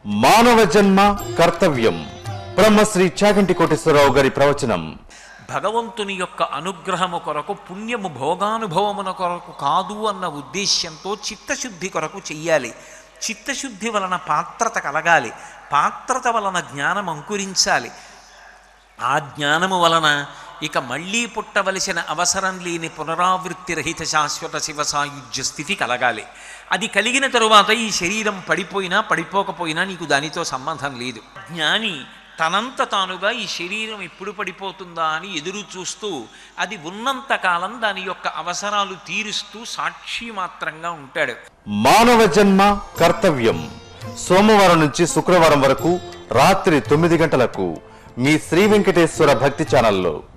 మానవ జన్మ కర్తవ్యం బ్రహ్మశ్రీ చాగంటి కోటేశ్వరరావు గారి ప్రవచనం భగవంతుని యొక్క అనుగ్రహము కొరకు పుణ్యము భోగానుభవమున కొరకు కాదు అన్న ఉద్దేశ్యంతో చిత్తశుద్ధి కొరకు చెయ్యాలి చిత్తశుద్ధి వలన పాత్రత కలగాలి పాత్రత వలన జ్ఞానం అంకురించాలి ఆ జ్ఞానము వలన ఇక మళ్ళీ పుట్టవలసిన అవసరం లేని పునరావృత్తి రహిత శాశ్వత శివ సాయుధ్య స్థితి కలగాలి అది కలిగిన తరువాత ఈ శరీరం పడిపోయినా పడిపోకపోయినా నీకు దానితో సంబంధం లేదు జ్ఞాని తనంత తానుగా ఈ శరీరం ఎప్పుడు పడిపోతుందా అని ఎదురు చూస్తూ అది ఉన్నంతకాలం దాని యొక్క అవసరాలు తీరుస్తూ సాక్షి మాత్రంగా ఉంటాడు మానవ జన్మ కర్తవ్యం సోమవారం నుంచి శుక్రవారం వరకు రాత్రి తొమ్మిది గంటలకు మీ శ్రీ వెంకటేశ్వర భక్తి ఛానల్లో